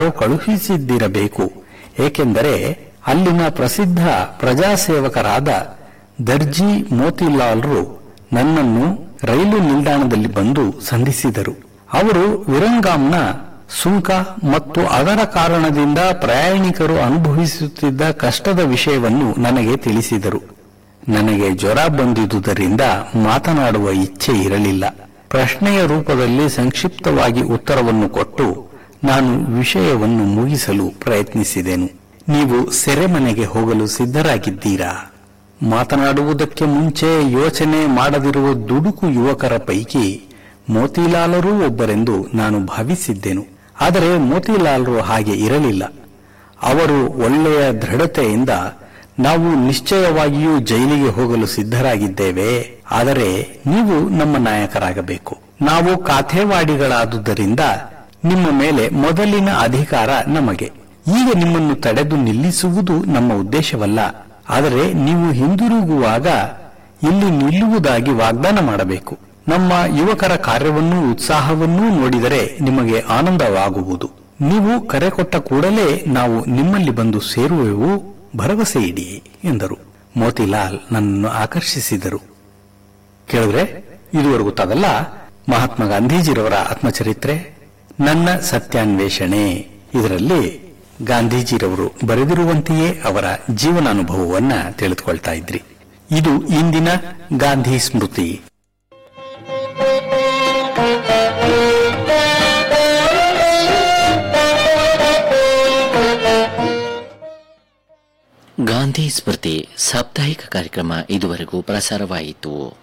ಕಳುಹಿಸಿದ್ದಿರಬೇಕು ಏಕೆಂದರೆ ಅಲ್ಲಿನ ಪ್ರಸಿದ್ಧ ಪ್ರಜಾಸೇವಕರಾದ ದರ್ಜಿ ಮೋತಿಲಾಲ್ರು ನನ್ನನ್ನು ರೈಲು ನಿಲ್ದಾಣದಲ್ಲಿ ಬಂದು ಸಂಧಿಸಿದರು ಅವರು ವಿರಂಗಾಂನ ಸುಂಕ ಮತ್ತು ಅದರ ಕಾರಣದಿಂದ ಪ್ರಯಾಣಿಕರು ಅನುಭವಿಸುತ್ತಿದ್ದ ಕಷ್ಟದ ವಿಷಯವನ್ನು ನನಗೆ ತಿಳಿಸಿದರು ನನಗೆ ಜ್ವರ ಬಂದಿದ್ದುದರಿಂದ ಮಾತನಾಡುವ ಇಚ್ಛೆ ಇರಲಿಲ್ಲ ಪ್ರಶ್ನೆಯ ರೂಪದಲ್ಲಿ ಸಂಕ್ಷಿಪ್ತವಾಗಿ ಉತ್ತರವನ್ನು ಕೊಟ್ಟು ನಾನು ವಿಷಯವನ್ನು ಮುಗಿಸಲು ಪ್ರಯತ್ನಿಸಿದೆನು ನೀವು ಸೆರೆಮನೆಗೆ ಹೋಗಲು ಸಿದ್ಧರಾಗಿದ್ದೀರಾ ಮಾತನಾಡುವುದಕ್ಕೆ ಮುಂಚೆ ಯೋಚನೆ ಮಾಡದಿರುವ ದುಡುಕು ಯುವಕರ ಪೈಕಿ ಮೋತಿಲಾಲರೂ ಒಬ್ಬರೆಂದು ನಾನು ಭಾವಿಸಿದ್ದೆನು ಆದರೆ ಮೋತಿಲಾಲ್ರು ಹಾಗೆ ಇರಲಿಲ್ಲ ಅವರು ಒಳ್ಳೆಯ ದೃಢತೆಯಿಂದ ನಾವು ನಿಶ್ಚಯವಾಗಿಯೂ ಜೈಲಿಗೆ ಹೋಗಲು ಸಿದ್ಧರಾಗಿದ್ದೇವೆ ಆದರೆ ನೀವು ನಮ್ಮ ನಾಯಕರಾಗಬೇಕು ನಾವು ಕಾಥೇವಾಡಿಗಳಾದುದರಿಂದ ನಿಮ್ಮ ಮೇಲೆ ಮೊದಲಿನ ಅಧಿಕಾರ ನಮಗೆ ಈಗ ನಿಮ್ಮನ್ನು ತಡೆದು ನಿಲ್ಲಿಸುವುದು ನಮ್ಮ ಉದ್ದೇಶವಲ್ಲ ಆದರೆ ನೀವು ಹಿಂದಿರುಗುವಾಗ ಇಲ್ಲಿ ನಿಲ್ಲುವುದಾಗಿ ವಾಗ್ದಾನ ಮಾಡಬೇಕು ನಮ್ಮ ಯುವಕರ ಕಾರ್ಯವನ್ನೂ ಉತ್ಸಾಹವನ್ನೂ ನೋಡಿದರೆ ನಿಮಗೆ ಆನಂದವಾಗುವುದು ನೀವು ಕರೆ ಕೊಟ್ಟ ಕೂಡಲೇ ನಾವು ನಿಮ್ಮಲ್ಲಿ ಬಂದು ಸೇರುವೆವು ಭರವಸೆ ಇಡಿ ಎಂದರು ಮೋತಿಲಾಲ್ ನನ್ನನ್ನು ಆಕರ್ಷಿಸಿದರು ಕೇಳಿದ್ರೆ ಇದುವರೆಗೂ ತಾವೆಲ್ಲ ಮಹಾತ್ಮ ಗಾಂಧೀಜಿರವರ ಆತ್ಮಚರಿತ್ರೆ ನನ್ನ ಸತ್ಯಾನ್ವೇಷಣೆ ಇದರಲ್ಲಿ ಗಾಂಧೀಜಿರವರು ಬರೆದಿರುವಂತೆಯೇ ಅವರ ಜೀವನಾನುಭವವನ್ನ ತಿಳಿದುಕೊಳ್ತಾ ಇದ್ರಿ ಇದು ಇಂದಿನ ಗಾಂಧಿ ಸ್ಮೃತಿ ಗಾಂಧಿ ಸ್ಮೃತಿ ಸಾಪ್ತಾಹಿಕ ಕಾರ್ಯಕ್ರಮ ಇದುವರೆಗೂ ಪ್ರಸಾರವಾಯಿತು